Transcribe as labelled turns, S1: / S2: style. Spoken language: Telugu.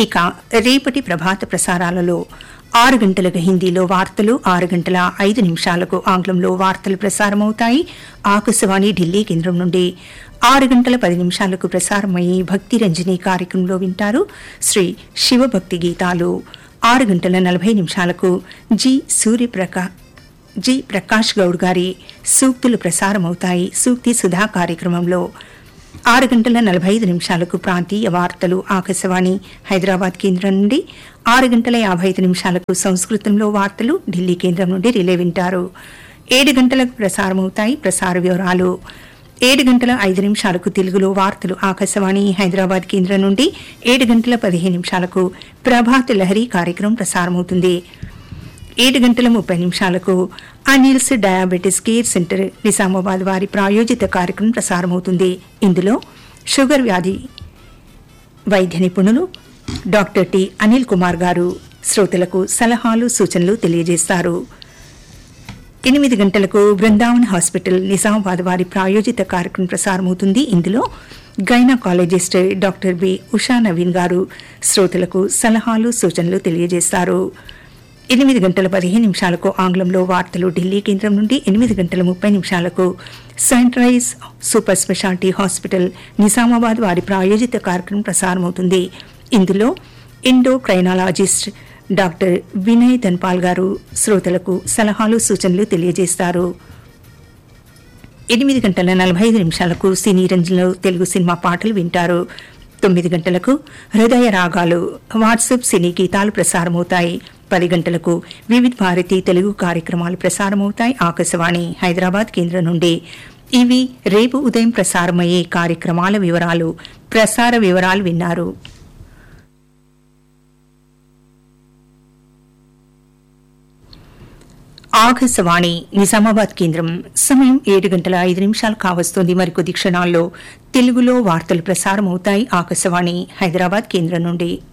S1: ఇక రేపటి ప్రభాత ప్రసారాలలో ఆరు గంటలకు హిందీలో వార్తలు ఆరు గంటల ఐదు నిమిషాలకు ఆంగ్లంలో వార్తలు ప్రసారమవుతాయి ఆకాశవాణి ఢిల్లీ కేంద్రం నుండి ఆరు గంటల పది నిమిషాలకు ప్రసారమయ్యే భక్తి రంజని కార్యక్రమంలో వింటారు శ్రీ శివభక్తి గీతాలు ఆరు గంటల నలభై నిమిషాలకు జి సూర్యప్రకా జి ప్రకాష్ గౌడ్ గారి సూక్తులు ప్రసారమవుతాయి సూక్తి సుధా కార్యక్రమంలో ఆరు గంటల నలభై ఐదు నిమిషాలకు ప్రాంతీయ వార్తలు ఆకాశవాణి హైదరాబాద్ కేంద్రం నుండి ఆరు గంటల యాభై ఐదు నిమిషాలకు సంస్కృతంలో వార్తలు ఢిల్లీ కేంద్రం నుండి రిలే వింటారు ఏడు గంటలకు ప్రసారమవుతాయి ప్రసార వివరాలు ఏడు గంటల ఐదు నిమిషాలకు తెలుగులో వార్తలు ఆకాశవాణి హైదరాబాద్ కేంద్రం నుండి ఏడు గంటల పదిహేను నిమిషాలకు ప్రభాత్ లహరి కార్యక్రమం ప్రసారమవుతుంది ఏడు గంటల ముప్పై నిమిషాలకు Anil's diabetes care centre Nizamabad వారి ప్రాయోజిత కార్యక్రమం ప్రసారమవుతుంది ఇందులో షుగర్ వ్యాధి వైద్య నిపుణులు డాక్టర్ టి అనిల్ కుమార్ గారు శ్రోతలకు సలహాలు సూచనలు తెలియజేస్తారు ఎనిమిది గంటలకు బృందావన్ హాస్పిటల్ నిజామాబాద్ వారి ప్రాయోజిత కార్యక్రమం ప్రసారమవుతుంది ఇందులో gynaecologist doctor B Usha Naveen గారు శ్రోతలకు సలహాలు సూచనలు తెలియజేస్తారు ఎనిమిది గంటల పదిహేను నిమిషాలకు ఆంగ్లంలో వార్తలు ఢిల్లీ కేంద్రం నుండి ఎనిమిది గంటల ముప్పై నిమిషాలకు sunrise super speciality hospital Nizamabad వారి ప్రాయోజిత కార్యక్రమం ప్రసారమవుతుంది ఇందులో ఎండోక్రైనాలజిస్ట్ డాక్టర్ వినయ్ ధన్పాల్ గారు శ్రోతలకు సలహాలు సూచనలు తెలియజేస్తారు ఎనిమిది గంటల నలభై ఐదు నిమిషాలకు సినీ రంజన్లో తెలుగు సినిమా పాటలు వింటారు తొమ్మిది గంటలకు హృదయ రాగాలు వాట్సాప్ సినీ గీతాలు ప్రసారమవుతాయి పది గంటలకు వివిధ భారతి తెలుగు కార్యక్రమాలు ప్రసారమవుతాయి ఆకాశవాణి హైదరాబాద్ కేంద్రం నుండి ఇవి రేపు ఉదయం ప్రసారమయ్యే కార్యక్రమాల వివరాలు ప్రసార వివరాలు విన్నారు ఆకాశవాణి నిజామాబాద్ కేంద్రం సమయం ఏడు గంటల ఐదు నిమిషాలు కావస్తోంది మరికొద్ది క్షణాల్లో తెలుగులో వార్తలు ప్రసారమవుతాయి ఆకాశవాణి హైదరాబాద్ కేంద్రం నుండి